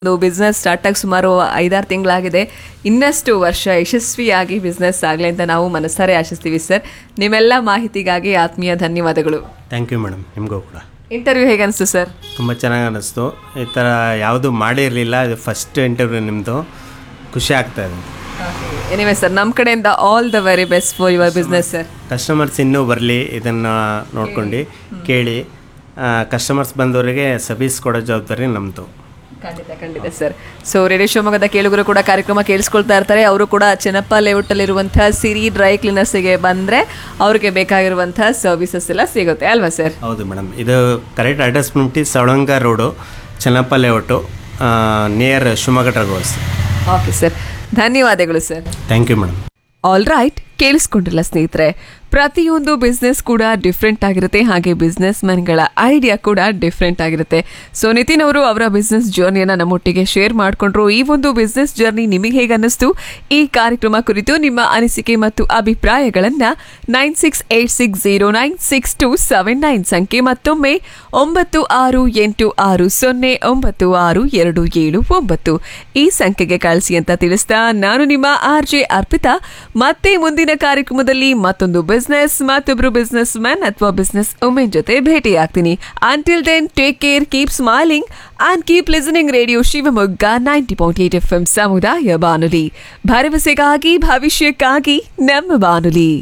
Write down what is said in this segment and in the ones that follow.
ಒಂದು business start ಆಗಿ ಸುಮಾರು ಐದಾರು ತಿಂಗಳಾಗಿದೆ ಇನ್ನಷ್ಟು ವರ್ಷ ಯಶಸ್ವಿಯಾಗಿ ಬಿಸ್ನೆಸ್ ಆಗಲಿ ಅಂತ ನಾವು ಮನಸ್ಸಾರೆ ಆಶಿಸ್ತೀವಿ ಸರ್ ನಿಮ್ಮೆಲ್ಲ ಮಾಹಿತಿಗಾಗಿ ಆತ್ಮೀಯ ಧನ್ಯವಾದಗಳು ಥ್ಯಾಂಕ್ ಯು ಮೇಡಮ್ ನಿಮಗೂ ಕೂಡ ಇಂಟರ್ವ್ಯೂ ಹೇಗೆ ಅನಿಸ್ತು ಸರ್ ತುಂಬ ಚೆನ್ನಾಗಿ ಅನ್ನಿಸ್ತು ಈ ಥರ ಯಾವುದು ಮಾಡಿರಲಿಲ್ಲ ಇದು ಫಸ್ಟ್ ಇಂಟರ್ವ್ಯೂ ನಿಮ್ಮದು ಖುಷಿ ಆಗ್ತಾ ಇದೆ ಎನಿವೆ ಸರ್ ನಮ್ಮ ಕಡೆಯಿಂದ all the very best for your business sir customers ಇನ್ನೂ ಬರಲಿ ಇದನ್ನು ನೋಡ್ಕೊಂಡು ಕೇಳಿ ಕಸ್ಟಮರ್ಸ್ ಬಂದವರಿಗೆ ಸರ್ವಿಸ್ ಕೊಡೋ ಜವಾಬ್ದಾರಿ ನಮ್ಮದು ಖಂಡಿತ ಖಂಡಿತ ಸರ್ ಸೊ ರೇಡಿಯೋ ಶಿವಮೊಗ್ಗದ ಕೇಳುಗರು ಕೂಡ ಕಾರ್ಯಕ್ರಮ ಕೇಳಿಸ್ಕೊಳ್ತಾ ಇರ್ತಾರೆ ಅವರು ಕೂಡ ಚೆನ್ನಪ್ಪ ಲೇಔಟಲ್ಲಿರುವಂತಹ ಸಿರಿ ಡ್ರೈ ಕ್ಲೀನರ್ಸ್ಗೆ ಬಂದರೆ ಅವ್ರಿಗೆ ಬೇಕಾಗಿರುವಂತಹ ಸರ್ವಿಸಸ್ ಎಲ್ಲ ಸಿಗುತ್ತೆ ಅಲ್ವಾ ಸರ್ ಹೌದು ಮೇಡಮ್ ಇದು ಕರೆಕ್ಟ್ ಅಡ್ರೆಸ್ ಬಂದ್ಬಿಟ್ಟು Savalanga road Chennappa layout near Shivamogga ಟ್ರಗೋಲ್ಸ್ ಓಕೆ ಸರ್ ಧನ್ಯವಾದಗಳು sir thank you madam all right ಕೇಳಿಸ್ಕೊಂಡಿಲ್ಲ ಸ್ನೇಹಿತರೆ ಪ್ರತಿಯೊಂದು ಬಿಸ್ನೆಸ್ ಕೂಡ ಡಿಫ್ರೆಂಟ್ ಆಗಿರುತ್ತೆ ಹಾಗೆ ಬಿಸ್ನೆಸ್ ಮ್ಯಾನ್ಗಳ ಐಡಿಯಾ ಕೂಡ ಡಿಫ್ರೆಂಟ್ ಆಗಿರುತ್ತೆ ಸೊ ನಿತಿನ್ ಅವರು ಅವರ ಬಿಸ್ನೆಸ್ ಜರ್ನಿಯನ್ನು ನಮ್ಮೊಟ್ಟಿಗೆ ಶೇರ್ ಮಾಡಿಕೊಂಡ್ರು ಈ ಒಂದು ಬಿಸ್ನೆಸ್ ಜರ್ನಿ ನಿಮಗೆ ಹೇಗೆ ಅನ್ನಿಸ್ತು ಈ ಕಾರ್ಯಕ್ರಮ ಕುರಿತು ನಿಮ್ಮ ಅನಿಸಿಕೆ ಮತ್ತು ಅಭಿಪ್ರಾಯಗಳನ್ನು nine six eight six zero nine six two seven nine ಸಂಖ್ಯೆ ಮತ್ತೊಮ್ಮೆ ಒಂಬತ್ತು ಆರು ಎಂಟು ಆರು ಸೊನ್ನೆ ಒಂಬತ್ತು ಆರು ಎರಡು ಏಳು ಒಂಬತ್ತು ಈ ಸಂಖ್ಯೆಗೆ ಕಳಿಸಿ ಅಂತ ತಿಳಿಸ್ತಾ ನಾನು ನಿಮ್ಮ ಆರ್ ಜೆ ಅರ್ಪಿತಾ ಮತ್ತೆ ಮುಂದಿನ ಕಾರ್ಯಕ್ರಮದಲ್ಲಿ ಮತ್ತೊಂದು ಬಿಸ್ನೆಸ್ ಮತ್ತೊಬ್ರು ಬಿಸ್ನೆಸ್ ಮ್ಯಾನ್ ಅಥವಾ ಬಿಸ್ನೆಸ್ ವುಮೆನ್ ಜೊತೆ ಭೇಟಿ ಆಗ್ತೀನಿ until then take care keep smiling and keep listening radio Shivamogga ninety point eight F M ಸಮುದಾಯ ಬಾನುಲಿ ಭರವಸೆಗಾಗಿ ಭವಿಷ್ಯಕ್ಕಾಗಿ ನಮ್ಮ ಬಾನುಲಿ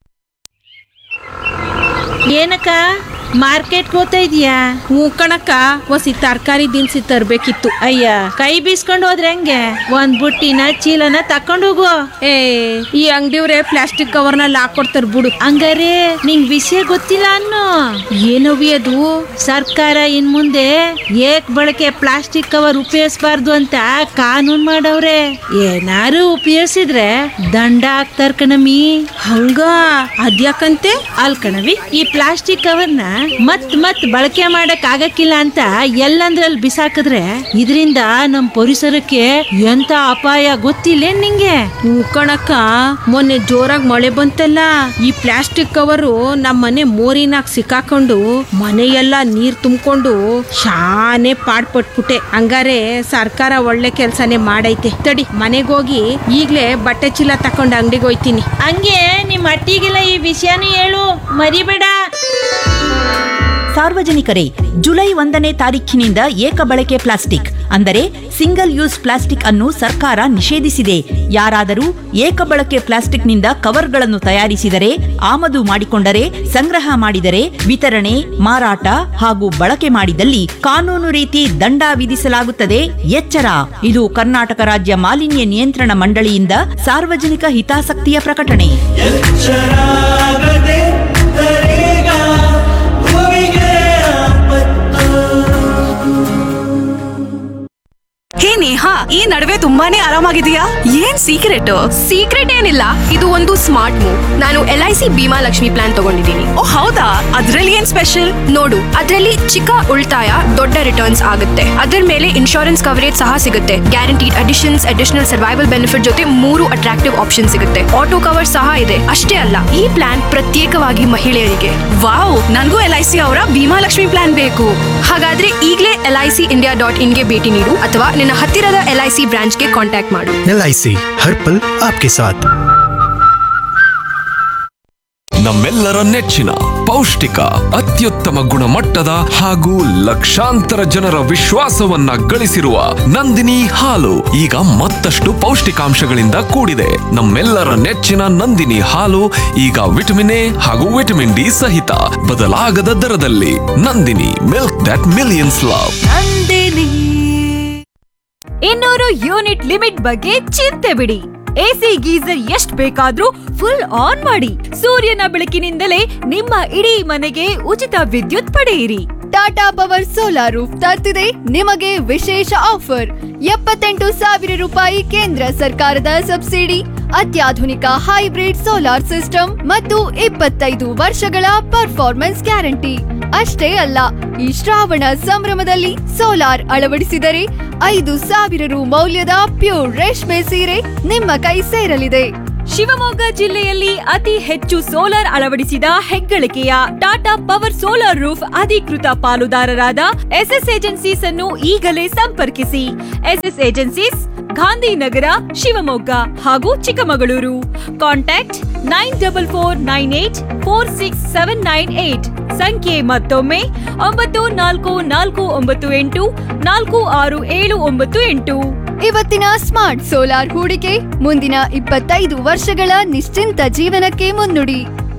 ಏನಕ್ಕ ಮಾರ್ಕೆಟ್ಗೆ ಹೋಗ್ತಾ ಇದೀಯಾ ಹ್ಞೂ ಕಣಕ್ಕ ಒಸಿ ತರಕಾರಿ ದಿನಸಿ ತರ್ಬೇಕಿತ್ತು ಅಯ್ಯ ಕೈ ಬೀಸ್ಕೊಂಡು ಹೋದ್ರೆ ಹೆಂಗೆ ಒಂದ್ ಬುಟ್ಟಿನ ಚೀಲನ ತಕೊಂಡು ಹೋಗು ಏ ಈ ಅಂಗಡಿಯವ್ರೆ ಪ್ಲಾಸ್ಟಿಕ್ ಕವರ್ನಲ್ಲಿ ಹಾಕೊಡ್ತಾರ ಬಿಡು ಹಂಗಾರೆ ನಿಂಗ್ ವಿಷಯ ಗೊತ್ತಿಲ್ಲ ಅನ್ನು ಏನವಿ ಅದು ಸರ್ಕಾರ ಇನ್ ಮುಂದೆ ಏಕ್ ಬಳಕೆ ಪ್ಲಾಸ್ಟಿಕ್ ಕವರ್ ಉಪಯೋಗಿಸಬಾರ್ದು ಅಂತ ಕಾನೂನ್ ಮಾಡವ್ರೆ ಏನಾರು ಉಪಯೋಗಿಸಿದ್ರೆ ದಂಡ ಹಾಕ್ತಾರ ಕಣಮಿ ಹಂಗ ಅದ್ಯಾಕಂತೆ ಅಲ್ ಕಣವಿ ಈ ಪ್ಲಾಸ್ಟಿಕ್ ಕವರ್ನ ಮತ್ ಮತ್ ಬಳಕೆ ಮಾಡಕ್ ಆಗಕ್ಕಿಲ್ಲ ಅಂತ ಎಲ್ಲಂದ್ರಲ್ಲಿ ಬಿಸಾಕಿದ್ರೆ ಇದರಿಂದ ನಮ್ ಪರಿಸರಕ್ಕೆ ಎಂತ ಅಪಾಯ ಗೊತ್ತಿಲ್ಲ ನಿಂಗೆ ಹ್ಞೂ ಕಣಕ್ಕ ಮೊನ್ನೆ ಜೋರಾಗಿ ಮಳೆ ಬಂತಲ್ಲ ಈ ಪ್ಲಾಸ್ಟಿಕ್ ಕವರು ನಮ್ಮ ಮನೆ ಮೋರಿನಾಗ ಸಿಕ್ಕಾಕೊಂಡು ಮನೆಯೆಲ್ಲ ನೀರ್ ತುಂಬಿಕೊಂಡು ಶಾನೆ ಪಾಡ್ಪಟ್ಬಿಟ್ಟೆ ಹಂಗಾರೆ ಸರ್ಕಾರ ಒಳ್ಳೆ ಕೆಲ್ಸನೇ ಮಾಡೈತೆ ತಡಿ ಮನೆಗೋಗಿ ಈಗ್ಲೇ ಬಟ್ಟೆ ಚೀಲ ತಕೊಂಡು ಅಂಗಡಿಗೆ ಹೋಯ್ತೀನಿ ಹಂಗೆ ನಿಮ್ ಅಟ್ಟಿಗೆಲ್ಲ ಈ ವಿಷಯನೂ ಹೇಳು ಮರಿಬೇಡ ಸಾರ್ವಜನಿಕರೇ ಜುಲೈ ಒಂದನೇ ತಾರೀಖಿನಿಂದ ಏಕ ಬಳಕೆ ಪ್ಲಾಸ್ಟಿಕ್ ಅಂದರೆ ಸಿಂಗಲ್ ಯೂಸ್ ಪ್ಲಾಸ್ಟಿಕ್ ಅನ್ನು ಸರ್ಕಾರ ನಿಷೇಧಿಸಿದೆ ಯಾರಾದರೂ ಏಕ ಬಳಕೆ ಪ್ಲಾಸ್ಟಿಕ್ನಿಂದ ಕವರ್ಗಳನ್ನು ತಯಾರಿಸಿದರೆ ಆಮದು ಮಾಡಿಕೊಂಡರೆ ಸಂಗ್ರಹ ಮಾಡಿದರೆ ವಿತರಣೆ ಮಾರಾಟ ಹಾಗೂ ಬಳಕೆ ಮಾಡಿದಲ್ಲಿ ಕಾನೂನು ರೀತಿ ದಂಡ ವಿಧಿಸಲಾಗುತ್ತದೆ ಎಚ್ಚರ ಇದು ಕರ್ನಾಟಕ ರಾಜ್ಯ ಮಾಲಿನ್ಯ ನಿಯಂತ್ರಣ ಮಂಡಳಿಯಿಂದ ಸಾರ್ವಜನಿಕ ಹಿತಾಸಕ್ತಿಯ ಪ್ರಕಟಣೆ ಶರಾಗದೆ ತರೇಗ ಭೂಮಿಗೆ ಆಪತ್ತು ಹೇ ನೇಹಾ ಈ ನಡುವೆ ತುಂಬಾನೇ ಆರಾಮಾಗಿದೆಯಾ ಏನ್ ಸೀಕ್ರೆಟ್ ಸೀಕ್ರೆಟ್ ಏನಿಲ್ಲ ಇದು ಒಂದು ಸ್ಮಾರ್ಟ್ ಮೂವ್ ನಾನು L I C Bhima Lakshmi plan ತಗೊಂಡಿದ್ದೀನಿ ಓ ಹೌದಾ ಅದ್ರಲ್ಲಿ ಏನ್ ಸ್ಪೆಷಲ್ ನೋಡು ಅದರಲ್ಲಿ ಚಿಕ್ಕ ಉಳಿತಾಯ ದೊಡ್ಡ ರಿಟರ್ನ್ಸ್ ಆಗುತ್ತೆ ಅದರ ಮೇಲೆ ಇನ್ಶೂರೆನ್ಸ್ ಕವರೇಜ್ ಸಹ ಸಿಗುತ್ತೆ guaranteed additions additional survival benefit ಜೊತೆ ಮೂರು ಅಟ್ರಾಕ್ಟಿವ್ ಆಪ್ಷನ್ ಸಿಗುತ್ತೆ ಆಟೋ ಕವರ್ ಸಹ ಇದೆ ಅಷ್ಟೇ ಅಲ್ಲ ಈ ಪ್ಲಾನ್ ಪ್ರತ್ಯೇಕವಾಗಿ ಮಹಿಳೆಯರಿಗೆ ವಾವ್ ನನ್ಗೂ ಎಲ್ ಐ ಸಿ ಅವರ ಭೀಮಾ ಲಕ್ಷ್ಮಿ ಪ್ಲಾನ್ ಬೇಕು ಹಾಗಾದ್ರೆ ಈಗಲೇ L I C India dot ಇನ್ಗೆ ಭೇಟಿ ನೀಡು ಅಥವಾ ನಿನ್ನ ಹತ್ತಿರದ ಎಲ್ ಐ ಸಿ ಬ್ರಾಂಚ್ಗೆ ಕಾಂಟ್ಯಾಕ್ಟ್ ಮಾಡು एल आई सी हर पल आपके साथ ನಮ್ಮೆಲ್ಲರ ನೆಚ್ಚಿನ ಪೌಷ್ಟಿಕ ಅತ್ಯುತ್ತಮ ಗುಣಮಟ್ಟದ ಹಾಗೂ ಲಕ್ಷಾಂತರ ಜನರ ವಿಶ್ವಾಸವನ್ನ ಗಳಿಸಿರುವ ನಂದಿನಿ ಹಾಲು ಈಗ ಮತ್ತಷ್ಟು ಪೌಷ್ಟಿಕಾಂಶಗಳಿಂದ ಕೂಡಿದೆ ನಮ್ಮೆಲ್ಲರ ನೆಚ್ಚಿನ ನಂದಿನಿ ಹಾಲು ಈಗ ವಿಟಮಿನ್ ಎ ಹಾಗೂ ವಿಟಮಿನ್ ಡಿ ಸಹಿತ ಬದಲಾಗದ ದರದಲ್ಲಿ Nandini milk that millions love ಇನ್ನೂರು ಯೂನಿಟ್ ಲಿಮಿಟ್ ಬಗ್ಗೆ ಚಿಂತೆ ಬಿಡಿ ಎಸಿ ಗೀಸರ್ ಎಷ್ಟ್ ಬೇಕಾದ್ರೂ ಫುಲ್ ಆನ್ ಮಾಡಿ ಸೂರ್ಯನ ಬೆಳಕಿನಿಂದಲೇ ನಿಮ್ಮ ಇಡೀ ಮನೆಗೆ ಉಚಿತ ವಿದ್ಯುತ್ ಪಡೆಯಿರಿ ಟಾಟಾ ಪವರ್ ಸೋಲಾರ್ ರೂಫ್ ತರ್ತಿದೆ ನಿಮಗೆ ವಿಶೇಷ ಆಫರ್ ಎಪ್ಪತ್ತೆಂಟು ಸಾವಿರ ರೂಪಾಯಿ ಕೇಂದ್ರ ಸರ್ಕಾರದ ಸಬ್ಸಿಡಿ ಅತ್ಯಾಧುನಿಕ ಹೈಬ್ರಿಡ್ ಸೋಲಾರ್ ಸಿಸ್ಟಮ್ ಮತ್ತು ಇಪ್ಪತ್ತೈದು ವರ್ಷಗಳ ಪರ್ಫಾರ್ಮೆನ್ಸ್ ಗ್ಯಾರಂಟಿ ಅಷ್ಟೇ ಅಲ್ಲ ಈ ಶ್ರಾವಣ ಸಂಭ್ರಮದಲ್ಲಿ ಸೋಲಾರ್ ಅಳವಡಿಸಿದರೆ ಐದು ಸಾವಿರ ರು ಮೌಲ್ಯದ ಪ್ಯೂರ್ ರೇಷ್ಮೆ ಸೀರೆ ನಿಮ್ಮ ಕೈ ಸೇರಲಿದೆ ಶಿವಮೊಗ್ಗ ಜಿಲ್ಲೆಯಲ್ಲಿ ಅತಿ ಹೆಚ್ಚು ಸೋಲಾರ್ ಅಳವಡಿಸಿದ ಹೆಗ್ಗಳಿಕೆಯ ಟಾಟಾ ಪವರ್ ಸೋಲಾರ್ ರೂಫ್ ಅಧಿಕೃತ ಪಾಲುದಾರರಾದ ಎಸ್ಎಸ್ ಏಜೆನ್ಸೀಸ್ ಅನ್ನು ಈಗಲೇ ಸಂಪರ್ಕಿಸಿ ಎಸ್ಎಸ್ ಏಜೆನ್ಸೀಸ್ ಗಾಂಧಿನಗರ ಶಿವಮೊಗ್ಗ ಹಾಗೂ Chikkamagaluru contact nine double four nine eight four six seven nine eight ಸಂಖ್ಯೆ ಮತ್ತೊಮ್ಮೆ ಒಂಬತ್ತು ನಾಲ್ಕು ನಾಲ್ಕು ಒಂಬತ್ತು ಎಂಟು ನಾಲ್ಕು ಆರು ಏಳು ಒಂಬತ್ತು ಎಂಟು ಇವತ್ತಿನ ಸ್ಮಾರ್ಟ್ ಸೋಲಾರ್ ಹೂಡಿಕೆ ಮುಂದಿನ ಇಪ್ಪತ್ತೈದು ವರ್ಷಗಳ ನಿಶ್ಚಿಂತ ಜೀವನಕ್ಕೆ ಮುನ್ನುಡಿ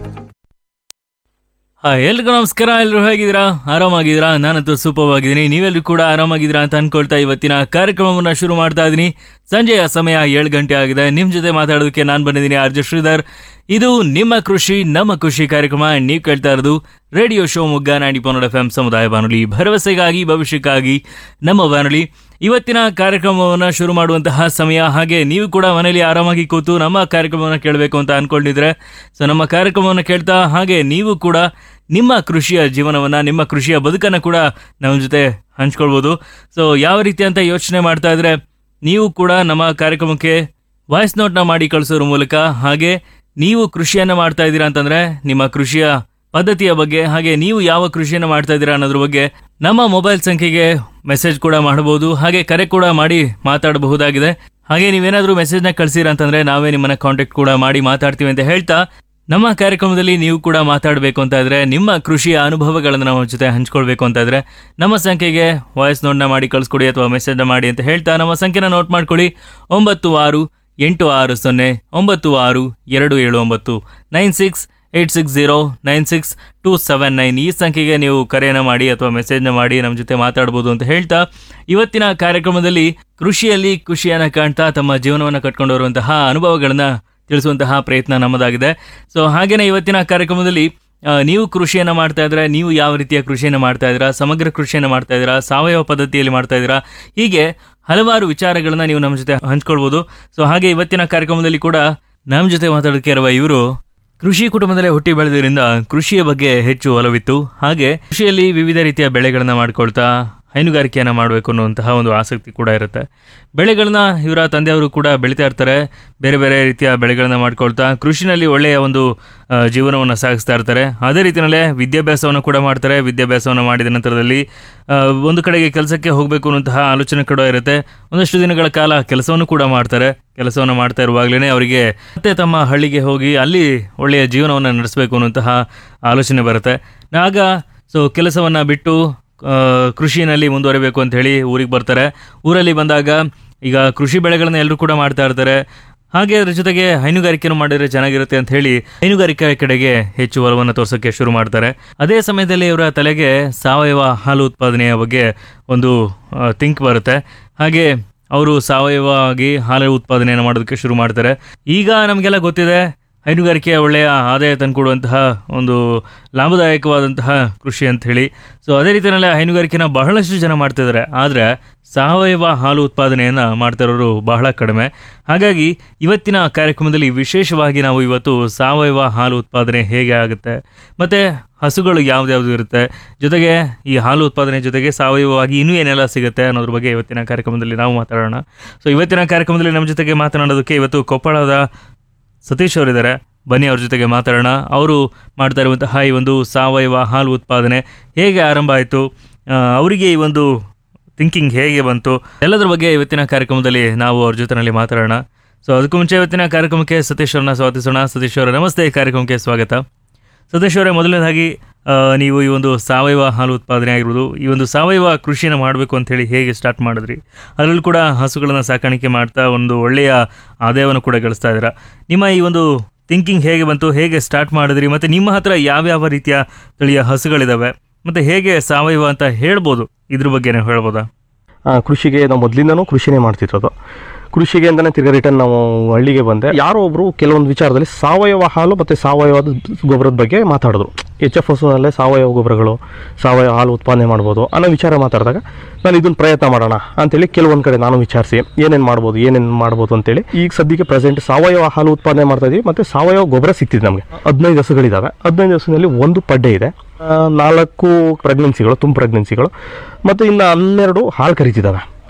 ಹಾಯ್ ಎಲ್ರಿಗೂ ನಮಸ್ಕಾರ ಎಲ್ಲರೂ ಹೇಗಿದ್ದೀರಾ ಆರಾಮಾಗಿದ್ದೀರಾ ನಾನಂತೂ ಸೂಪರ್ ಆಗಿದ್ದೀನಿ ನೀವೆಲ್ಲರೂ ಕೂಡ ಆರಾಮಾಗಿದ್ದೀರಾ ಅಂತ ಅನ್ಕೊಳ್ತಾ ಇವತ್ತಿನ ಕಾರ್ಯಕ್ರಮವನ್ನು ಶುರು ಮಾಡ್ತಾ ಇದ್ದೀನಿ ಸಂಜೆಯ ಸಮಯ ಏಳು ಗಂಟೆ ಆಗಿದೆ ನಿಮ್ಮ ಜೊತೆ ಮಾತಾಡೋದಕ್ಕೆ ನಾನು ಬಂದಿದ್ದೀನಿ ಆರ್ಜೆ ಶ್ರೀಧರ್ ಇದು ನಿಮ್ಮ ಕೃಷಿ ನಮ್ಮ ಖುಷಿ ಕಾರ್ಯಕ್ರಮ ನೀವು ಕೇಳ್ತಾ ಇರೋದು ರೇಡಿಯೋ ಶೋ ಮುಗ್ಗ ನಾಡಿ ಪನ್ನಡ ಎಫ್ ಎಂ ಸಮುದಾಯ ಬಾನುಲಿ ಭರವಸೆಗಾಗಿ ಭವಿಷ್ಯಕ್ಕಾಗಿ ನಮ್ಮ ಬಾನುಲಿ ಇವತ್ತಿನ ಕಾರ್ಯಕ್ರಮವನ್ನು ಶುರು ಮಾಡುವಂತಹ ಸಮಯ ಹಾಗೆ ನೀವು ಕೂಡ ಮನೆಯಲ್ಲಿ ಆರಾಮಾಗಿ ಕೂತು ನಮ್ಮ ಕಾರ್ಯಕ್ರಮವನ್ನು ಕೇಳಬೇಕು ಅಂತ ಅನ್ಕೊಂಡಿದ್ರೆ ಸೊ ನಮ್ಮ ಕಾರ್ಯಕ್ರಮವನ್ನು ಕೇಳ್ತಾ ಹಾಗೆ ನೀವು ಕೂಡ ನಿಮ್ಮ ಕೃಷಿಯ ಜೀವನವನ್ನು ನಿಮ್ಮ ಕೃಷಿಯ ಬದುಕನ್ನು ಕೂಡ ನಮ್ಮ ಜೊತೆ ಹಂಚ್ಕೊಳ್ಬೋದು ಸೊ ಯಾವ ರೀತಿ ಅಂತ ಯೋಚನೆ ಮಾಡ್ತಾ ಇದ್ರೆ ನೀವು ಕೂಡ ನಮ್ಮ ಕಾರ್ಯಕ್ರಮಕ್ಕೆ ವಾಯ್ಸ್ ನೋಟ್ನ ಮಾಡಿ ಕಳಿಸೋದ್ರ ಮೂಲಕ ಹಾಗೆ ನೀವು ಕೃಷಿಯನ್ನು ಮಾಡ್ತಾ ಇದ್ದೀರಾ ಅಂತಂದ್ರೆ ನಿಮ್ಮ ಕೃಷಿಯ ಪದ್ಧತಿಯ ಬಗ್ಗೆ ಹಾಗೆ ನೀವು ಯಾವ ಕೃಷಿಯನ್ನು ಮಾಡ್ತಾ ಇದ್ದೀರಾ ಅನ್ನೋದ್ರ ಬಗ್ಗೆ ನಮ್ಮ ಮೊಬೈಲ್ ಸಂಖ್ಯೆಗೆ ಮೆಸೇಜ್ ಕೂಡ ಮಾಡಬಹುದು ಹಾಗೆ ಕರೆ ಕೂಡ ಮಾಡಿ ಮಾತಾಡಬಹುದಾಗಿದೆ ಹಾಗೆ ನೀವೇನಾದರೂ ಮೆಸೇಜ್ನ ಕಳಿಸಿರ ಅಂತಂದ್ರೆ ನಾವೇ ನಿಮ್ಮನ್ನ ಕಾಂಟ್ಯಾಕ್ಟ್ ಕೂಡ ಮಾಡಿ ಮಾತಾಡ್ತೀವಿ ಅಂತ ಹೇಳ್ತಾ ನಮ್ಮ ಕಾರ್ಯಕ್ರಮದಲ್ಲಿ ನೀವು ಕೂಡ ಮಾತಾಡಬೇಕು ಅಂತ ಇದ್ರೆ ನಿಮ್ಮ ಕೃಷಿಯ ಅನುಭವಗಳನ್ನು ನಮ್ಮ ಜೊತೆ ಹಂಚ್ಕೊಳ್ಬೇಕು ಅಂತ ಇದ್ರೆ ನಮ್ಮ ಸಂಖ್ಯೆಗೆ ವಾಯ್ಸ್ ನೋಟ್ನ ಮಾಡಿ ಕಳಿಸ್ಕೊಡಿ ಅಥವಾ ಮೆಸೇಜ್ನ ಮಾಡಿ ಅಂತ ಹೇಳ್ತಾ ನಮ್ಮ ಸಂಖ್ಯೆನ ನೋಟ್ ಮಾಡ್ಕೊಳ್ಳಿ ಒಂಬತ್ತು ಆರು ಎಂಟು ಆರು ಸೊನ್ನೆ ಒಂಬತ್ತು ಆರು ಎರಡು ಏಳು ಒಂಬತ್ತು nine six eight six zero nine six two seven nine ಈ ಸಂಖ್ಯೆಗೆ ನೀವು ಕರೆಯನ್ನು ಮಾಡಿ ಅಥವಾ ಮೆಸೇಜ್ನ ಮಾಡಿ ನಮ್ಮ ಜೊತೆ ಮಾತಾಡ್ಬೋದು ಅಂತ ಹೇಳ್ತಾ ಇವತ್ತಿನ ಕಾರ್ಯಕ್ರಮದಲ್ಲಿ ಕೃಷಿಯಲ್ಲಿ ಖುಷಿಯನ್ನು ಕಾಣ್ತಾ ತಮ್ಮ ಜೀವನವನ್ನು ಕಟ್ಕೊಂಡು ಬರುವಂತಹ ಅನುಭವಗಳನ್ನು ತಿಳಿಸುವಂತಹ ಪ್ರಯತ್ನ ನಮ್ಮದಾಗಿದೆ ಸೊ ಹಾಗೇನೆ ಇವತ್ತಿನ ಕಾರ್ಯಕ್ರಮದಲ್ಲಿ ಆ, ನೀವು ಕೃಷಿಯನ್ನು ಮಾಡ್ತಾ ಇದ್ರೆ ನೀವು ಯಾವ ರೀತಿಯ ಕೃಷಿಯನ್ನು ಮಾಡ್ತಾ ಇದ್ದೀರಾ ಸಮಗ್ರ ಕೃಷಿಯನ್ನು ಮಾಡ್ತಾ ಇದ್ದೀರಾ ಸಾವಯವ ಪದ್ಧತಿಯಲ್ಲಿ ಮಾಡ್ತಾ ಇದ್ದೀರಾ ಹೀಗೆ ಹಲವಾರು ವಿಚಾರಗಳನ್ನ ನೀವು ನಮ್ಮ ಜೊತೆ ಹಂಚ್ಕೊಳ್ಬೋದು ಸೊ ಹಾಗೆ ಇವತ್ತಿನ ಕಾರ್ಯಕ್ರಮದಲ್ಲಿ ಕೂಡ ನಮ್ಮ ಜೊತೆ ಮಾತಾಡೋಕೆ ಇರುವ ಇವರು ಕೃಷಿ ಕುಟುಂಬದಲ್ಲೇ ಹುಟ್ಟಿ ಬೆಳೆದ್ರಿಂದ ಕೃಷಿಯ ಬಗ್ಗೆ ಹೆಚ್ಚು ಒಲವಿತ್ತು ಹಾಗೆ ಕೃಷಿಯಲ್ಲಿ ವಿವಿಧ ರೀತಿಯ ಬೆಳೆಗಳನ್ನ ಮಾಡ್ಕೊಳ್ತಾ ಹೈನುಗಾರಿಕೆಯನ್ನು ಮಾಡಬೇಕು ಅನ್ನುವಂತಹ ಒಂದು ಆಸಕ್ತಿ ಕೂಡ ಇರುತ್ತೆ ಬೆಳೆಗಳನ್ನ ಇವರ ತಂದೆಯವರು ಕೂಡ ಬೆಳೀತಾ ಇರ್ತಾರೆ ಬೇರೆ ಬೇರೆ ರೀತಿಯ ಬೆಳೆಗಳನ್ನ ಮಾಡ್ಕೊಳ್ತಾ ಕೃಷಿನಲ್ಲಿ ಒಳ್ಳೆಯ ಒಂದು ಆ, ಜೀವನವನ್ನು ಸಾಗಿಸ್ತಾ ಇರ್ತಾರೆ ಅದೇ ರೀತಿಯಲ್ಲೇ ವಿದ್ಯಾಭ್ಯಾಸವನ್ನು ಕೂಡ ಮಾಡ್ತಾರೆ ವಿದ್ಯಾಭ್ಯಾಸವನ್ನು ಮಾಡಿದ ನಂತರದಲ್ಲಿ ಆ, ಒಂದು ಕಡೆಗೆ ಕೆಲಸಕ್ಕೆ ಹೋಗಬೇಕು ಅನ್ನುವಂತಹ ಆಲೋಚನೆ ಕೂಡ ಇರುತ್ತೆ ಒಂದಷ್ಟು ದಿನಗಳ ಕಾಲ ಕೆಲಸವನ್ನು ಕೂಡ ಮಾಡ್ತಾರೆ ಕೆಲಸವನ್ನು ಮಾಡ್ತಾ ಇರುವಾಗಲೇ ಅವರಿಗೆ ಮತ್ತೆ ತಮ್ಮ ಹಳ್ಳಿಗೆ ಹೋಗಿ ಅಲ್ಲಿ ಒಳ್ಳೆಯ ಜೀವನವನ್ನು ನಡೆಸಬೇಕು ಅನ್ನುವಂತಹ ಆಲೋಚನೆ ಬರುತ್ತೆ ಆಗ ಸೊ ಕೆಲಸವನ್ನು ಬಿಟ್ಟು ಆ, ಕೃಷಿನಲ್ಲಿ ಮುಂದುವರಿಬೇಕು ಅಂತ ಹೇಳಿ ಊರಿಗೆ ಬರ್ತಾರೆ ಊರಲ್ಲಿ ಬಂದಾಗ ಈಗ ಕೃಷಿ ಬೆಳೆಗಳನ್ನ ಎಲ್ಲರೂ ಕೂಡ ಮಾಡ್ತಾ ಇರ್ತಾರೆ ಹಾಗೆ ಅದ್ರ ಜೊತೆಗೆ ಹೈನುಗಾರಿಕೆಯನ್ನು ಮಾಡಿದ್ರೆ ಚೆನ್ನಾಗಿರುತ್ತೆ ಅಂತ ಹೇಳಿ ಹೈನುಗಾರಿಕೆ ಕಡೆಗೆ ಹೆಚ್ಚು ಒಲವನ್ನು ತೋರ್ಸೋಕ್ಕೆ ಶುರು ಮಾಡ್ತಾರೆ ಅದೇ ಸಮಯದಲ್ಲಿ ಇವರ ತಲೆಗೆ ಸಾವಯವ ಹಾಲು ಉತ್ಪಾದನೆಯ ಬಗ್ಗೆ ಒಂದು ಥಿಂಕ್ ಬರುತ್ತೆ ಹಾಗೆ ಅವರು ಸಾವಯವವಾಗಿ ಹಾಲು ಉತ್ಪಾದನೆಯನ್ನು ಮಾಡೋದಕ್ಕೆ ಶುರು ಮಾಡ್ತಾರೆ ಈಗ ನಮಗೆಲ್ಲ ಗೊತ್ತಿದೆ ಹೈನುಗಾರಿಕೆ ಒಳ್ಳೆಯ ಆದಾಯ ತಂದುಕೊಡುವಂತಹ ಒಂದು ಲಾಭದಾಯಕವಾದಂತಹ ಕೃಷಿ ಅಂತ ಹೇಳಿ ಸೊ ಅದೇ ರೀತಿಯಲ್ಲೇ ಹೈನುಗಾರಿಕೆನ ಬಹಳಷ್ಟು ಜನ ಮಾಡ್ತಿದ್ದಾರೆ ಆದರೆ ಸಾವಯವ ಹಾಲು ಉತ್ಪಾದನೆಯನ್ನು ಮಾಡ್ತಿರೋರು ಬಹಳ ಕಡಿಮೆ ಹಾಗಾಗಿ ಇವತ್ತಿನ ಕಾರ್ಯಕ್ರಮದಲ್ಲಿ ವಿಶೇಷವಾಗಿ ನಾವು ಇವತ್ತು ಸಾವಯವ ಹಾಲು ಉತ್ಪಾದನೆ ಹೇಗೆ ಆಗುತ್ತೆ ಮತ್ತು ಹಸುಗಳು ಯಾವ್ದ್ಯಾವ್ದು ಇರುತ್ತೆ ಜೊತೆಗೆ ಈ ಹಾಲು ಉತ್ಪಾದನೆ ಜೊತೆಗೆ ಸಾವಯವವಾಗಿ ಇನ್ನೂ ಏನೆಲ್ಲ ಸಿಗುತ್ತೆ ಅನ್ನೋದ್ರ ಬಗ್ಗೆ ಇವತ್ತಿನ ಕಾರ್ಯಕ್ರಮದಲ್ಲಿ ನಾವು ಮಾತಾಡೋಣ ಸೊ ಇವತ್ತಿನ ಕಾರ್ಯಕ್ರಮದಲ್ಲಿ ನಮ್ಮ ಜೊತೆಗೆ ಮಾತನಾಡೋದಕ್ಕೆ ಇವತ್ತು ಕೊಪ್ಪಳದ ಸತೀಶ್ ಅವರಿದ್ದಾರೆ ಬನ್ನಿ ಅವ್ರ ಜೊತೆಗೆ ಮಾತಾಡೋಣ ಅವರು ಮಾಡ್ತಾ ಇರುವಂತಹ ಈ ಒಂದು ಸಾವಯವ ಹಾಲು ಉತ್ಪಾದನೆ ಹೇಗೆ ಆರಂಭ ಆಯಿತು ಅವರಿಗೆ ಈ ಒಂದು ಥಿಂಕಿಂಗ್ ಹೇಗೆ ಬಂತು ಎಲ್ಲದರ ಬಗ್ಗೆ ಇವತ್ತಿನ ಕಾರ್ಯಕ್ರಮದಲ್ಲಿ ನಾವು ಅವ್ರ ಜೊತೆನಲ್ಲಿ ಮಾತಾಡೋಣ ಸೊ ಅದಕ್ಕೂ ಮುಂಚೆ ಇವತ್ತಿನ ಕಾರ್ಯಕ್ರಮಕ್ಕೆ ಸತೀಶ್ ಅವ್ರನ್ನ ಸ್ವಾಗತಿಸೋಣ ಸತೀಶ್ ಅವರ ನಮಸ್ತೆ ಈ ಕಾರ್ಯಕ್ರಮಕ್ಕೆ ಸ್ವಾಗತ ಸತೀಶ್ ಅವರೇ ಮೊದಲನೇದಾಗಿ ಆ, ನೀವು ಈ ಒಂದು ಸಾವಯವ ಹಾಲು ಉತ್ಪಾದನೆ ಆಗಿರ್ಬೋದು ಈ ಒಂದು ಸಾವಯವ ಕೃಷಿಯನ್ನು ಮಾಡಬೇಕು ಅಂತ ಹೇಳಿ ಹೇಗೆ ಸ್ಟಾರ್ಟ್ ಮಾಡಿದ್ರಿ ಅದರಲ್ಲೂ ಕೂಡ ಹಸುಗಳನ್ನು ಸಾಕಾಣಿಕೆ ಮಾಡ್ತಾ ಒಂದು ಒಳ್ಳೆಯ ಆದಾಯವನ್ನು ಕೂಡ ಗಳಿಸ್ತಾ ಇದ್ದೀರಾ ನಿಮ್ಮ ಈ ಒಂದು ಥಿಂಕಿಂಗ್ ಹೇಗೆ ಬಂತು ಹೇಗೆ ಸ್ಟಾರ್ಟ್ ಮಾಡಿದ್ರಿ ಮತ್ತು ನಿಮ್ಮ ಹತ್ರ ಯಾವ್ಯಾವ ರೀತಿಯ ತಳಿಯ ಹಸುಗಳಿದಾವೆ ಮತ್ತು ಹೇಗೆ ಸಾವಯವ ಅಂತ ಹೇಳ್ಬೋದು ಇದ್ರ ಬಗ್ಗೆನೇ ಹೇಳ್ಬೋದಾ ಆ, ಕೃಷಿಗೆ ನಾವು ಮೊದಲಿಂದನೂ ಕೃಷಿನೇ ಮಾಡ್ತಿರೋದು ಕೃಷಿಗೆ ಅಂತಲೇ ತಿರ್ಗಾ ರಿಟರ್ನ್ ನಾವು ಹಳ್ಳಿಗೆ ಬಂದೆ ಯಾರೋ ಒಬ್ಬರು ಕೆಲವೊಂದು ವಿಚಾರದಲ್ಲಿ ಸಾವಯವ ಹಾಲು ಮತ್ತು ಸಾವಯವದ ಗೊಬ್ಬರದ ಬಗ್ಗೆ ಮಾತಾಡಿದ್ರು ಎಚ್ ಎಫ್ ಹಸುನಲ್ಲೇ ಸಾವಯವ ಗೊಬ್ಬರಗಳು ಸಾವಯವ ಹಾಲು ಉತ್ಪಾದನೆ ಮಾಡ್ಬೋದು ಅನ್ನೋ ವಿಚಾರ ಮಾತಾಡಿದಾಗ ನಾನು ಇದನ್ನು ಪ್ರಯತ್ನ ಮಾಡೋಣ ಅಂತೇಳಿ ಕೆಲವೊಂದು ಕಡೆ ನಾನು ವಿಚಾರಿಸಿ ಏನೇನು ಮಾಡ್ಬೋದು ಏನೇನು ಮಾಡ್ಬೋದು ಅಂತೇಳಿ ಈಗ ಸದ್ಯಕ್ಕೆ ಪ್ರೆಸೆಂಟ್ ಸಾವಯವ ಹಾಲು ಉತ್ಪಾದನೆ ಮಾಡ್ತಾ ಇದೀವಿ ಮತ್ತು ಸಾವಯವ ಗೊಬ್ಬರ ಸಿಗ್ತಿದೆ ನಮಗೆ ಹದಿನೈದು ಹಸುಗಳಿದ್ದಾವೆ ಹದಿನೈದು ಹಸುವಿನಲ್ಲಿ ಒಂದು ಪಡ್ಡೆ ಇದೆ ಆ, ನಾಲ್ಕು ಪ್ರೆಗ್ನೆನ್ಸಿಗಳು ತುಂಬ ಪ್ರೆಗ್ನೆನ್ಸಿಗಳು ಮತ್ತು ಇನ್ನು ಹನ್ನೆರಡು ಹಾಲು ಕರಿತಿದ್ದಾವೆ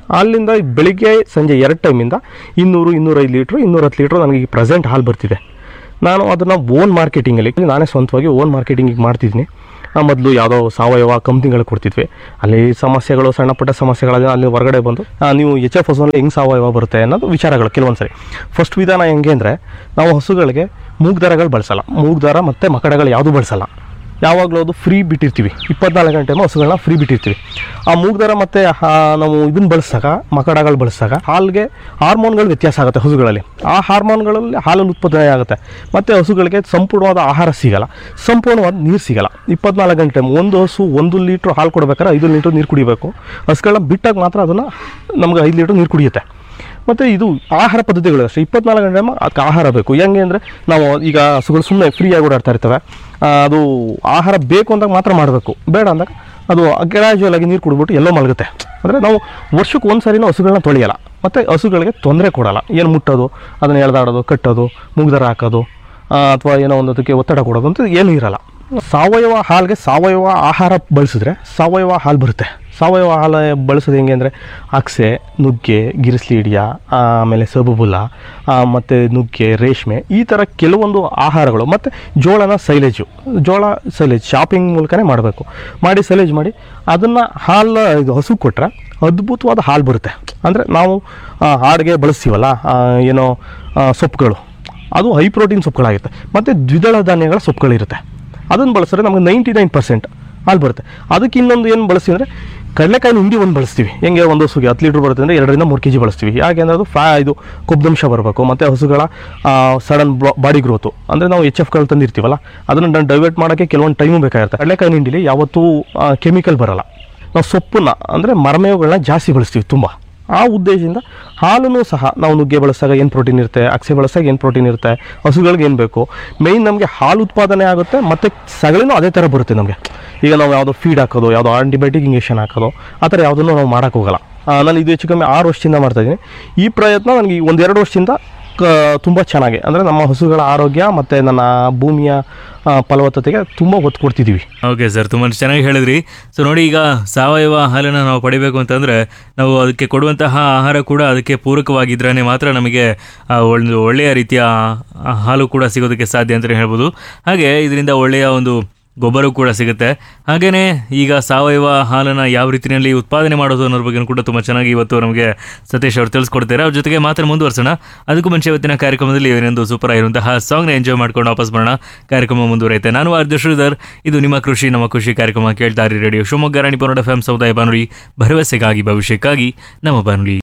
ಅಲ್ಲಿಂದ ಬೆಳಿಗ್ಗೆ ಸಂಜೆ ಎರಡು ಟೈಮಿಂದ ಇನ್ನೂರು ಇನ್ನೂರೈದು ಲೀಟ್ರು ಇನ್ನೂರತ್ತು ಲೀಟ್ರು ನನಗೆ ಈ ಪ್ರೆಸೆಂಟ್ ಹಾಲು ಬರ್ತಿದೆ ನಾನು ಅದನ್ನು ಓನ್ ಮಾರ್ಕೆಟಿಂಗಲ್ಲಿ ನಾನೇ ಸ್ವಂತವಾಗಿ ಓನ್ ಮಾರ್ಕೆಟಿಂಗಿಗೆ ಮಾಡ್ತಿದ್ದೀನಿ ಮೊದಲು ಯಾವುದೋ ಸಾವಯವ ಕಂಪ್ನಿಗಳಿಗೆ ಕೊಡ್ತಿದ್ವಿ ಅಲ್ಲಿ ಸಮಸ್ಯೆಗಳು ಸಣ್ಣ ಪುಟ್ಟ ಸಮಸ್ಯೆಗಳಾದ ಅಲ್ಲಿ ಹೊರಗಡೆ ಬಂದು ಆ, ನೀವು ಎಚ್ ಎಫ್ ಹಸುನಲ್ಲಿ ಹೆಂಗೆ ಸಾವಯವ ಬರುತ್ತೆ ಅನ್ನೋದು ವಿಚಾರಗಳು ಕೆಲವೊಂದು ಸರಿ ಫಸ್ಟ್ ವಿಧಾನ ಹೆಂಗೆ ಅಂದರೆ ನಾವು ಹಸುಗಳಿಗೆ ಮೂಗ್ದಾರಗಳು ಬಳಸಲ್ಲ ಮೂಗ್ದಾರ ಮತ್ತು ಮಕಡಗಳು ಯಾವುದೂ ಬಳಸಲ್ಲ ಯಾವಾಗಲೂ ಅದು ಫ್ರೀ ಬಿಟ್ಟಿರ್ತೀವಿ ಇಪ್ಪತ್ನಾಲ್ಕು ಗಂಟೆ ಹಸುಗಳನ್ನ ಫ್ರೀ ಬಿಟ್ಟಿರ್ತೀವಿ ಆ ಮೂಗ್ದಾರ ಮತ್ತು ನಾವು ಇದನ್ನ ಬಳಸಿದಾಗ ಮಕಡಗಳು ಬಳಸಿದಾಗ ಹಾಲಿಗೆ ಹಾರ್ಮೋನ್ಗಳು ವ್ಯತ್ಯಾಸ ಆಗುತ್ತೆ ಹಸುಗಳಲ್ಲಿ ಆ ಹಾರ್ಮೋನ್ಗಳಲ್ಲಿ ಹಾಲನ್ನು ಉತ್ಪಾದನೆ ಆಗುತ್ತೆ ಮತ್ತು ಹಸುಗಳಿಗೆ ಸಂಪೂರ್ಣವಾದ ಆಹಾರ ಸಿಗಲ್ಲ ಸಂಪೂರ್ಣವಾದ ನೀರು ಸಿಗಲ್ಲ ಇಪ್ಪತ್ನಾಲ್ಕು ಗಂಟೆ ಒಂದು ಹಸು ಒಂದು ಲೀಟ್ರ್ ಹಾಲು ಕೊಡ್ಬೇಕಾದ್ರೆ ಐದು ಲೀಟ್ರ್ ನೀರು ಕುಡಿಬೇಕು ಹಸುಗಳನ್ನ ಬಿಟ್ಟಾಗ ಮಾತ್ರ ಅದನ್ನು ನಮ್ಗೆ ಐದು ಲೀಟ್ರ್ ನೀರು ಕುಡಿಯುತ್ತೆ ಮತ್ತು ಇದು ಆಹಾರ ಪದ್ಧತಿಗಳು ಅಷ್ಟೇ ಇಪ್ಪತ್ನಾಲ್ಕು ಗಂಟೆ ಅದಕ್ಕೆ ಆಹಾರ ಬೇಕು ಹೆಂಗೆ ಅಂದರೆ ನಾವು ಈಗ ಹಸುಗಳು ಸುಮ್ಮನೆ ಫ್ರೀಯಾಗಿ ಓಡಾಡ್ತಾ ಇರ್ತವೆ ಆ, ಅದು ಆಹಾರ ಬೇಕು ಅಂದಾಗ ಮಾತ್ರ ಮಾಡಬೇಕು ಬೇಡ ಅಂದಾಗ ಅದು ಗ್ರಾಜುವಲ್ ಆಗಿ ನೀರು ಕುಡಿದ್ಬಿಟ್ಟು ಎಲ್ಲೋ ಮಲಗುತ್ತೆ ಅಂದರೆ ನಾವು ವರ್ಷಕ್ಕೆ ಒಂದು ಸಾರಿನೂ ಹಸುಗಳನ್ನ ತೊಳೆಯಲ್ಲ ಮತ್ತು ಹಸುಗಳಿಗೆ ತೊಂದರೆ ಕೊಡಲ್ಲ ಏನು ಮುಟ್ಟೋದು ಅದನ್ನು ಎಳೆದಾಡೋದು ಕಟ್ಟೋದು ಮುಗ್ದರ ಹಾಕೋದು ಅಥವಾ ಏನೋ ಒಂದು ಅದಕ್ಕೆ ಒತ್ತಡ ಕೊಡೋದು ಅಂತ ಏನೂ ಇರಲ್ಲ ಸಾವಯವ ಹಾಲಿಗೆ ಸಾವಯವ ಆಹಾರ ಬಳಸಿದ್ರೆ ಸಾವಯವ ಹಾಲು ಬರುತ್ತೆ ಸಾವಯವ ಹಾಲು ಬಳಸೋದು ಹೆಂಗೆ ಅಂದರೆ ಅಕ್ಸೆ ನುಗ್ಗೆ ಗಿರಿಸ್ಲಿಡಿಯ ಆಮೇಲೆ ಸಬುಬುಲ ಮತ್ತು ನುಗ್ಗೆ ರೇಷ್ಮೆ ಈ ಥರ ಕೆಲವೊಂದು ಆಹಾರಗಳು ಮತ್ತು ಜೋಳನ ಸೈಲೇಜು ಜೋಳ ಸೈಲೇಜ್ ಶಾಪಿಂಗ್ ಮೂಲಕನೇ ಮಾಡಬೇಕು ಮಾಡಿ ಸೈಲೇಜ್ ಮಾಡಿ ಅದನ್ನು ಹಾಲು ಇದು ಹಸು ಕೊಟ್ಟರೆ ಅದ್ಭುತವಾದ ಹಾಲು ಬರುತ್ತೆ ಅಂದರೆ ನಾವು ಆ, ಹಾಡಿಗೆ ಬಳಸ್ತೀವಲ್ಲ ಆ, ಏನೋ ಆ, ಸೊಪ್ಪುಗಳು ಅದು ಹೈ ಪ್ರೋಟೀನ್ ಸೊಪ್ಪುಗಳಾಗಿರುತ್ತೆ ಮತ್ತು ದ್ವಿದಳ ಧಾನ್ಯಗಳ ಸೊಪ್ಪುಗಳಿರುತ್ತೆ ಅದನ್ನು ಬಳಸಿದ್ರೆ ನಮಗೆ ನೈಂಟಿ ನೈನ್ ಪರ್ಸೆಂಟ್ ಹಾಲು ಬರುತ್ತೆ ಅದಕ್ಕೆ ಇನ್ನೊಂದು ಏನು ಬಳಸ್ತೀವಿ ಅಂದರೆ ಕಡಲೆಕಾಯಿನ ಹಿಂಡಿ ಒಂದು ಬಳಸ್ತೀವಿ ಹೆಂಗೆ ಒಂದು ಹಸುಗೆ ಹತ್ತು ಲೀಟ್ರ್ ಬರುತ್ತೆ ಅಂದರೆ ಎರಡರಿಂದ ಮೂರು ಕೆ ಜಿ ಬಳಸ್ತೀವಿ ಯಾಕೆ ಅಂದರೆ ಅದು ಫ್ಯಾ ಇದು ಕೊಬ್ದಂಶ ಬರಬೇಕು ಮತ್ತು ಹಸುಗಳ ಸಡನ್ ಬಾಡಿ ಗ್ರೋತು ಅಂದರೆ ನಾವು ಎಚ್ ಎಫ್ಗಳು ತಂದಿರ್ತೀವಲ್ಲ ಅದನ್ನು ಡೈವರ್ಟ್ ಮಾಡೋಕ್ಕೆ ಕೆಲವೊಂದು ಟೈಮು ಬೇಕಾಗಿರುತ್ತೆ ಕಡಲೆಕಾಯಿನ ಹಿಂಡಿಲಿ ಯಾವತ್ತೂ ಕೆಮಿಕಲ್ ಬರಲ್ಲ ನಾವು ಸೊಪ್ಪನ್ನ ಅಂದರೆ ಮರಮೇವುಗಳನ್ನ ಜಾಸ್ತಿ ಬಳಸ್ತೀವಿ ತುಂಬ ಆ ಉದ್ದೇಶದಿಂದ ಹಾಲನ್ನು ಸಹ ನಾವು ನುಗ್ಗೆ ಬಳಸಿದಾಗ ಏನು ಪ್ರೋಟೀನ್ ಇರುತ್ತೆ ಅಕ್ಸೆ ಬಳಸಿದಾಗ ಏನು ಪ್ರೋಟೀನ್ ಇರುತ್ತೆ ಹಸುಗಳಿಗೆ ಏನು ಬೇಕು ಮೇಯ್ನ್ ನಮಗೆ ಹಾಲು ಉತ್ಪಾದನೆ ಆಗುತ್ತೆ ಮತ್ತು ಸಗಳಿನೂ ಅದೇ ಥರ ಬರುತ್ತೆ ನಮಗೆ ಈಗ ನಾವು ಯಾವುದೋ ಫೀಡ್ ಹಾಕೋದು ಯಾವುದೋ ಆಂಟಿಬಯೋಟಿಕ್ ಇಂಜೆಕ್ಷನ್ ಹಾಕೋದು ಆ ಥರ ಯಾವುದನ್ನು ನಾವು ಮಾಡೋಕ್ಕೆ ಹೋಗಲ್ಲ ಆ, ನಾನು ಇದು ಹೆಚ್ಚು ಕಮ್ಮಿ ಆರು ವರ್ಷದಿಂದ ಮಾಡ್ತಾಯಿದ್ದೀನಿ ಈ ಪ್ರಯತ್ನ ನನಗೆ ಈ ಒಂದೆರಡು ವರ್ಷದಿಂದ ಕ ತುಂಬ ಚೆನ್ನಾಗಿ ಅಂದರೆ ನಮ್ಮ ಹಸುಗಳ ಆರೋಗ್ಯ ಮತ್ತು ನನ್ನ ಭೂಮಿಯ ಆ, ಫಲವತ್ತತೆಗೆ ತುಂಬ ಒತ್ತು ಕೊಡ್ತಿದ್ದೀವಿ ಓಕೆ ಸರ್ ತುಂಬ ಚೆನ್ನಾಗಿ ಹೇಳಿದ್ರಿ ಸೊ ನೋಡಿ ಈಗ ಸಾವಯವ ಹಾಲನ್ನು ನಾವು ಪಡಿಬೇಕು ಅಂತಂದರೆ ನಾವು ಅದಕ್ಕೆ ಕೊಡುವಂತಹ ಆಹಾರ ಕೂಡ ಅದಕ್ಕೆ ಪೂರಕವಾಗಿದ್ರೇ ಮಾತ್ರ ನಮಗೆ ಆ ಒಂದು ಒಳ್ಳೆಯ ರೀತಿಯ ಆ ಹಾಲು ಕೂಡ ಸಿಗೋದಕ್ಕೆ ಸಾಧ್ಯ ಅಂತಲೇ ಹೇಳ್ಬೋದು ಹಾಗೆ ಇದರಿಂದ ಒಳ್ಳೆಯ ಒಂದು ಗೊಬ್ಬರ ಕೂಡ ಸಿಗುತ್ತೆ ಹಾಗೆಯೇ ಈಗ ಸಾವಯವ ಹಾಲನ್ನು ಯಾವ ರೀತಿಯಲ್ಲಿ ಉತ್ಪಾದನೆ ಮಾಡೋದು ಅನ್ನೋದ್ರ ಬಗ್ಗೆ ಕೂಡ ತುಂಬ ಚೆನ್ನಾಗಿ ಇವತ್ತು ನಮಗೆ ಸತೀಶ್ ಅವರು ತಿಳಿಸ್ಕೊಡ್ತಾರೆ ಅವ್ರ ಜೊತೆಗೆ ಮಾತ್ರ ಮುಂದುವರ್ಸೋಣ ಅದಕ್ಕೂ ಮುಂಚೆ ಇವತ್ತಿನ ಕಾರ್ಯಕ್ರಮದಲ್ಲಿ ಏನೊಂದು ಸೂಪರ್ ಆಗಿರುವಂತಹ ಸಾಂಗ್ನ ಎಂಜಾಯ್ ಮಾಡ್ಕೊಂಡು ವಾಪಸ್ ಬರೋಣ ಕಾರ್ಯಕ್ರಮ ಮುಂದುವರಿಯುತ್ತೆ ನಾನು ಆರ್ಜ ಶ್ರೀಧರ್ ಇದು ನಿಮ್ಮ ಕೃಷಿ ನಮ್ಮ ಖುಷಿ ಕಾರ್ಯಕ್ರಮ ಕೇಳ್ತಾರೆ radio Shivamogga Ranipura F M ಸಮುದಾಯ ಬಾನುಲಿ ಭರವಸೆಗಾಗಿ ಭವಿಷ್ಯಕ್ಕಾಗಿ ನಮ್ಮ ಬಾನುಲಿ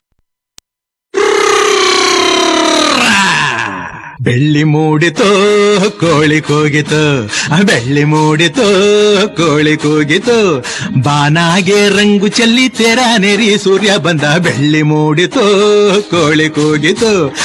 ಬೆಳ್ಳಿ ಮೂಡಿತೋ ಕೋಳಿ ಕೂಗಿತು ಆ ಬೆಳ್ಳಿ ಮೂಡಿತೋ ಕೋಳಿ ಕೂಗಿತು ಬಾನಾಗೆ ರಂಗು ಚೆಲ್ಲಿ ತೆರ ನೆರಿ ಸೂರ್ಯ ಬಂದ ಬೆಳ್ಳಿ ಮೂಡಿತೋ ಕೋಳಿ ಕೂಗಿತು